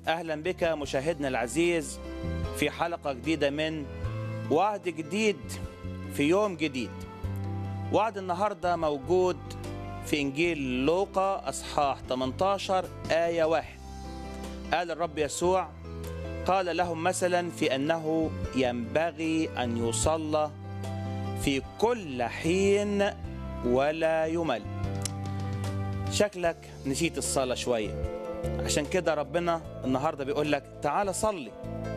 اهلا بك مشاهدنا العزيز في حلقه جديده من وعد جديد في يوم جديد وعد النهارده موجود في انجيل لوقا اصحاح 18 ايه واحد قال الرب يسوع قال لهم مثلا في انه ينبغي ان يصلى في كل حين ولا يمل شكلك نسيت الصلاه شويه عشان كده ربنا النهارده بيقول لك تعالى صلي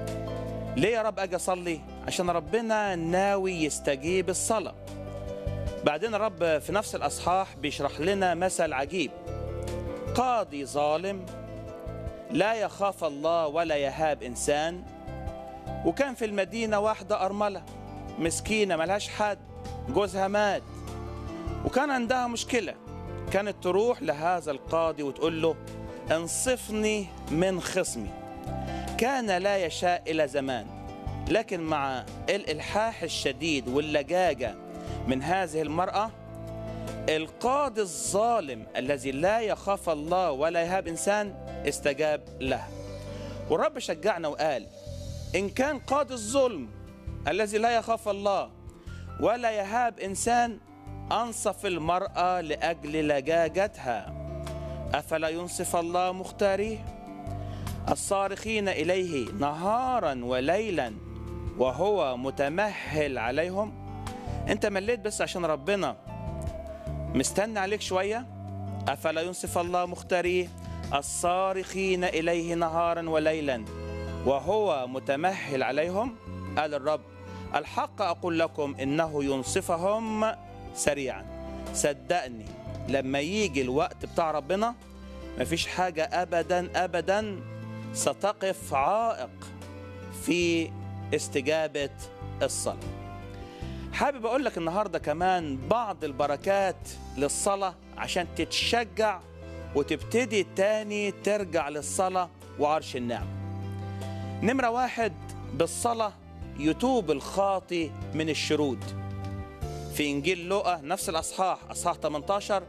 ليه يا رب اجي اصلي عشان ربنا ناوي يستجيب الصلاه بعدين الرب في نفس الاصحاح بيشرح لنا مثل عجيب قاضي ظالم لا يخاف الله ولا يهاب انسان وكان في المدينه واحده ارمله مسكينه ملهاش حد جوزها مات وكان عندها مشكله كانت تروح لهذا القاضي وتقول له انصفني من خصمي كان لا يشاء الى زمان لكن مع الالحاح الشديد واللجاجه من هذه المراه القاضي الظالم الذي لا يخاف الله ولا يهاب انسان استجاب له والرب شجعنا وقال ان كان قاضي الظلم الذي لا يخاف الله ولا يهاب انسان انصف المراه لاجل لجاجتها افلا ينصف الله مختاريه الصارخين اليه نهارا وليلا وهو متمهل عليهم انت مليت بس عشان ربنا مستنى عليك شويه افلا ينصف الله مختاريه الصارخين اليه نهارا وليلا وهو متمهل عليهم قال الرب الحق اقول لكم انه ينصفهم سريعا صدقني لما يجي الوقت بتاع ربنا مفيش حاجة أبدا أبدا ستقف عائق في استجابة الصلاة حابب أقول لك النهاردة كمان بعض البركات للصلاة عشان تتشجع وتبتدي تاني ترجع للصلاة وعرش النعم نمرة واحد بالصلاة يتوب الخاطي من الشرود في إنجيل لوقا نفس الأصحاح أصحاح 18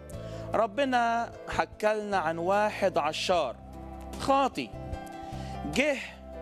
ربنا حكلنا عن واحد عشار خاطي جه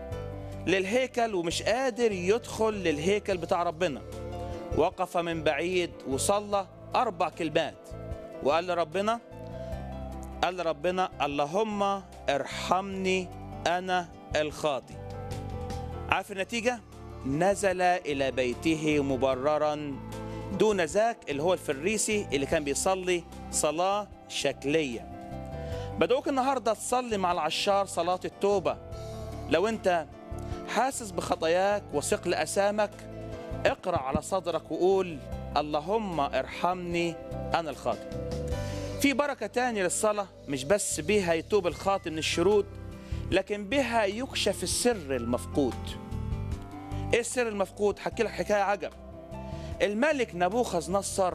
للهيكل ومش قادر يدخل للهيكل بتاع ربنا وقف من بعيد وصلى أربع كلمات وقال لربنا قال لربنا اللهم ارحمني أنا الخاطي عارف النتيجة نزل إلى بيته مبررا دون ذاك اللي هو الفريسي اللي كان بيصلي صلاة شكلية بدعوك النهاردة تصلي مع العشار صلاة التوبة لو انت حاسس بخطاياك وثقل أسامك اقرأ على صدرك وقول اللهم ارحمني أنا الخاطئ في بركة تانية للصلاة مش بس بيها يتوب الخاطئ من الشرود لكن بها يكشف السر المفقود ايه السر المفقود حكي لك حكاية عجب الملك نبوخذ نصر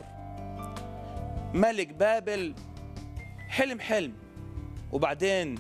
ملك بابل حلم حلم وبعدين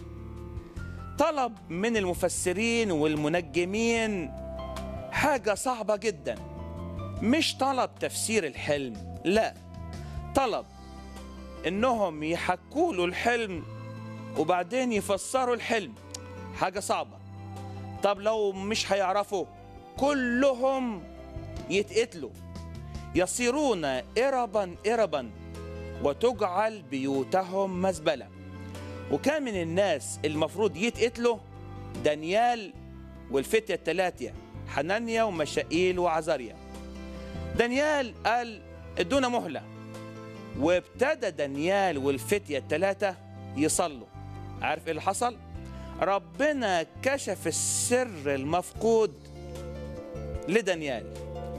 طلب من المفسرين والمنجمين حاجة صعبة جدا مش طلب تفسير الحلم لا طلب انهم يحكوا له الحلم وبعدين يفسروا الحلم حاجة صعبة طب لو مش هيعرفوا كلهم يتقتلوا يصيرون إربا إربا وتجعل بيوتهم مزبلة وكان من الناس المفروض يتقتلوا دانيال والفتية الثلاثة حنانيا ومشائيل وعزاريا دانيال قال ادونا مهلة وابتدى دانيال والفتية الثلاثة يصلوا عارف ايه اللي حصل؟ ربنا كشف السر المفقود لدانيال